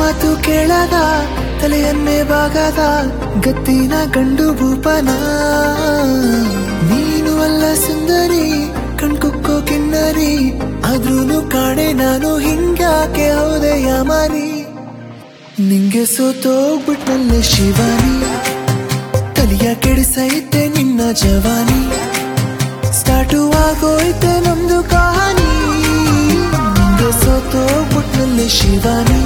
ಮಾತು ಕೇಳದ ತಲೆಯನ್ನೇ ಬಾಗದ ಗತ್ತಿನ ಗಂಡು ಭೂಪನ ನೀನು ಅಲ್ಲ ಸುಂದರಿ ಕಣ್ಕುಕ್ಕೋ ಕಿನ್ನರಿ ಆದ್ರೂನು ಕಾಣೆ ನಾನು ಹಿಂಗ್ಯಾಕೆ ಹೌದೆಯ ಮಾರಿ ನಿಂಗೆ ಸೋತೋಗ್ಬಿಟ್ನಲ್ಲೇ ಶಿವಾನಿ ತಲಿಯ ಕೆಡಿಸೈತೆ ನಿನ್ನ ಜವಾನಿ ಸ್ಟಾರ್ಟು ಆಗೋಯ್ತೆ ನಮ್ದು ಕಹಾನಿ ನಿಂಗೆ ಸೋತೋಗ್ಬಿಟ್ನಲ್ಲೇ ಶಿವಾನಿ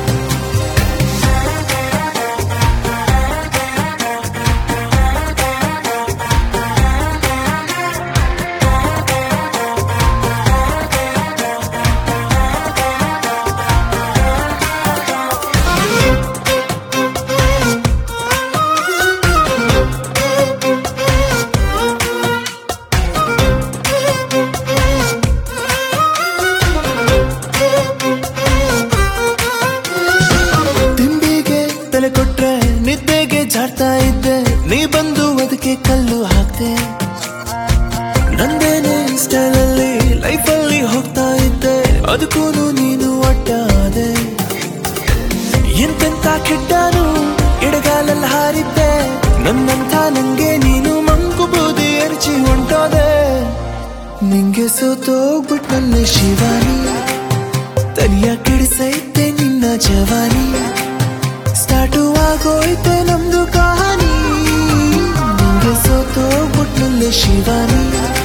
ತಿಂಬಿಗೆ ತಲೆ ಕೊಟ್ರೆ ನಿದ್ದೆಗೆ ಜಾಡ್ತಾ ಇದ್ದೆ ನೀ ಬಂದು ಅದಕ್ಕೆ ಕಲ್ಲು ಹಾಕ್ತೆ ನಂದೇನೆ ಸ್ಟೈಲಲ್ಲಿ ಲೈಫಲ್ಲಿ ಹೋಗ್ತಾ ಇದ್ದೆ ಅದಕ್ಕೂ ನೀನು ಅಡ್ಡಾದೆ ಎಂತೆಂತ ಕೆಟ್ಟನು ಎಡಗಾಲಲ್ಲಿ ಹಾರಿದ್ದೆ ನನ್ನಂಥ ನಂಗೆ ನೀನು ಮಂಕು ಬೂದಿ ಎರಚಿ ಹೊಂಟೋದೆ ನಿಂಗೆ ಸೋತೋಗ್ಬಿಟ್ನಲ್ಲೇ ಶಿವಾನಿ ತಲಿಯ ಕೆಡಿಸೈತೆ ನಿನ್ನ ಜವಾನಿ ಸ್ಟಾರ್ಟು ಆಗೋಯ್ತೆ ನಮ್ದು ಕಹಾನಿ ನಿಂಗೆ ಸೋತೋಗ್ಬಿಟ್ನಲ್ಲೇ ಶಿವಾನಿ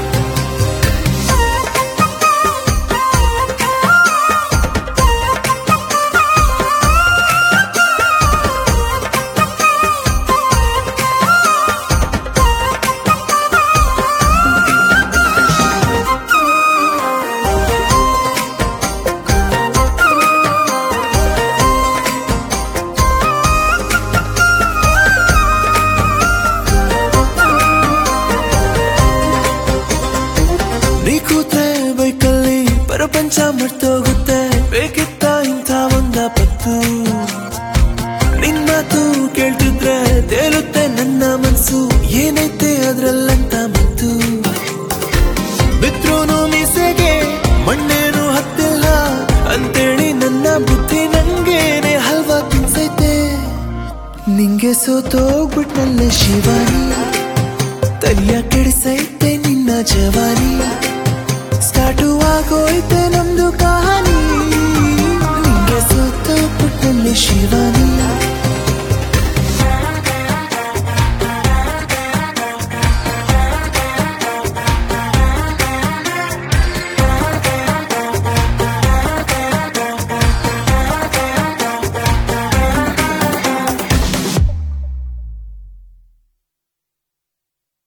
ನೀ ಕೂತ್ರೆ ಬೈಕಲ್ಲಿ ಪ್ರಪಂಚ ಮರ್ತೋಗುತ್ತೆ ಬೇಕಿತ್ತ ಇಂಥ ಒಂದ ಪತ್ತು ನಿನ್ ಮಾತು ಕೇಳ್ತಿದ್ರೆ ತೇಲುತ್ತೆ ನನ್ನ ಮನ್ಸು ಏನೈತೆ ಅದ್ರಲ್ಲಂತ ಮತ್ತು ಬಿದ್ರೂನು ಮೀಸೆಗೆ ಮಣ್ಣೇನು ಹತ್ತಿಲ್ಲ ಅಂತೇಳಿ ನನ್ನ ಬುದ್ಧಿ ನಂಗೇನೆ ಹಲ್ವಾ ತಿನ್ಸೈತೆ ನಿಂಗೆ ಸೋತೋಗ್ಬಿಟ್ನಲ್ಲೇ ಶಿವಾನಿ ತಲಿಯ ಕೆಡಿಸೈತೆ ನಿನ್ನ ಜವಾನಿ ಸ್ಟಾರ್ಟು ಆಗೋಯ್ತೆ ನಮ್ದು ಕಹಾನಿ ನಿಂಗೆ ಸೋತೋಗ್ಬಿಟ್ನಲ್ಲೇ ಶಿವಾನಿ